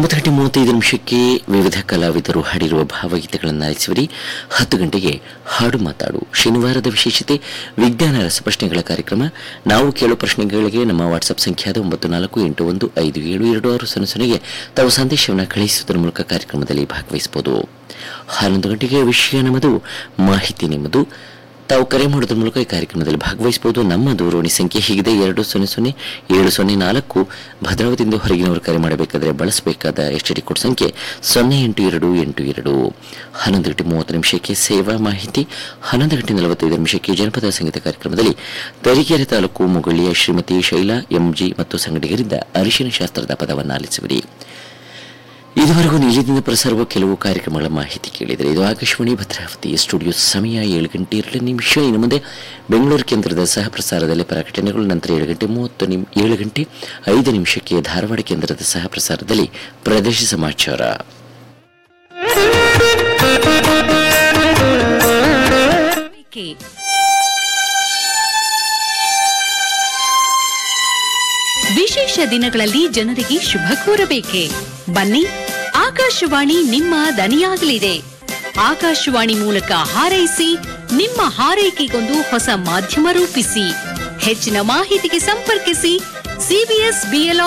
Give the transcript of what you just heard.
ಒಂಬತ್ತು ಗಂಟೆ ಮೂವತ್ತೈದು ನಿಮಿಷಕ್ಕೆ ವಿವಿಧ ಕಲಾವಿದರು ಹಾಡಿರುವ ಭಾವಗೀತೆಗಳನ್ನು ಆಲಿಸುವರಿ ಹತ್ತು ಗಂಟೆಗೆ ಹಾಡು ಮಾತಾಡು ಶನಿವಾರದ ವಿಶೇಷತೆ ವಿಜ್ಞಾನ ರಸಪ್ರಶ್ನೆಗಳ ಕಾರ್ಯಕ್ರಮ ನಾವು ಕೇಳುವ ಪ್ರಶ್ನೆಗಳಿಗೆ ನಮ್ಮ ವಾಟ್ಸಪ್ ಸಂಖ್ಯಾದ ಒಂಬತ್ತು ನಾಲ್ಕು ಎಂಟು ಒಂದು ಐದು ಏಳು ಎರಡು ಆರು ಸೊನ್ನೆ ಸೊನ್ನೆಗೆ ತಾವು ಸಂದೇಶವನ್ನು ಕಳುಹಿಸುವುದರ ಮೂಲಕ ಕಾರ್ಯಕ್ರಮದಲ್ಲಿ ಭಾಗವಹಿಸಬಹುದು ಹನ್ನೊಂದು ಗಂಟೆಗೆ ವಿಷಯ ನಮ್ಮದು ಮಾಹಿತಿ ನಿಮ್ಮದು ತಾವು ಕರೆ ಮಾಡೋದ್ರ ಮೂಲಕ ಈ ಕಾರ್ಯಕ್ರಮದಲ್ಲಿ ಭಾಗವಹಿಸಬಹುದು ನಮ್ಮ ದೂರವಾಣಿ ಸಂಖ್ಯೆ ಹೀಗಿದೆ ಎರಡು ಸೊನ್ನೆ ಸೊನ್ನೆ ಏಳು ಸೊನ್ನೆ ನಾಲ್ಕು ಭದ್ರಾವತಿಯಿಂದ ಹೊರಗಿನವರು ಕರೆ ಮಾಡಬೇಕಾದರೆ ಬಳಸಬೇಕಾದ ಎಚ್ ಡಿ ಕೋಡ್ ಸಂಖ್ಯೆ ಸೊನ್ನೆ ಎಂಟು ಎರಡು ಎಂಟು ಎರಡು ಹನ್ನೊಂದು ಗಂಟೆ ಮೂವತ್ತು ನಿಮಿಷಕ್ಕೆ ಸೇವಾ ಮಾಹಿತಿ ಹನ್ನೊಂದು ಗಂಟೆ ನಲವತ್ತೈದು ನಿಮಿಷಕ್ಕೆ ಜನಪದ ಸಂಗೀತ ಕಾರ್ಯಕ್ರಮದಲ್ಲಿ ತರೀಕೆರೆ ತಾಲೂಕು ಮುಗಳಿಯ ಶ್ರೀಮತಿ ಶೈಲಾ ಎಂಜಿ ಮತ್ತು ಸಂಗಡಿಗರಿಂದ ಅರಿಶಿನ ಶಾಸ್ತ್ರದ ಪದವನ್ನು ಆಲಿಸುವಿರಿ ಇದುವರೆಗೂ ನಿಲಯದಿಂದ ಪ್ರಸಾರವ ಕೆಲವು ಕಾರ್ಯಕ್ರಮಗಳ ಮಾಹಿತಿ ಕೇಳಿದರೆ ಇದು ಆಕಾಶವಾಣಿ ಭದ್ರಾವತಿ ಸ್ಟುಡಿಯೋ ಸಮಯ ಏಳು ಗಂಟೆ ಎರಡು ನಿಮಿಷ ಇನ್ನು ಮುಂದೆ ಬೆಂಗಳೂರು ಕೇಂದ್ರದ ಸಹ ಪ್ರಸಾರದಲ್ಲಿ ಪ್ರಕಟಣೆಗಳು ನಂತರ ಏಳು ಗಂಟೆ ಮೂವತ್ತು ನಿಮ್ ಏಳು ಗಂಟೆ ಐದು ನಿಮಿಷಕ್ಕೆ ಧಾರವಾಡ ಕೇಂದ್ರದ ಸಹ ಪ್ರಸಾರದಲ್ಲಿ ಪ್ರದೇಶ ಸಮಾಚಾರ ವಿಶೇಷ ದಿನಗಳಲ್ಲಿ ಜನರಿಗೆ ಶುಭ ಕೋರಬೇಕೆ ಬನ್ನಿ ಆಕಾಶವಾಣಿ ನಿಮ್ಮ ದನಿಯಾಗಲಿದೆ ಆಕಾಶವಾಣಿ ಮೂಲಕ ಹಾರೈಸಿ ನಿಮ್ಮ ಹಾರೈಕೆಗೊಂದು ಹೊಸ ಮಾಧ್ಯಮ ರೂಪಿಸಿ ಹೆಚ್ಚಿನ ಮಾಹಿತಿಗೆ ಸಂಪರ್ಕಿಸಿ ಸಿಬಿಎಸ್ ಬಿಎಲ್ಆರ್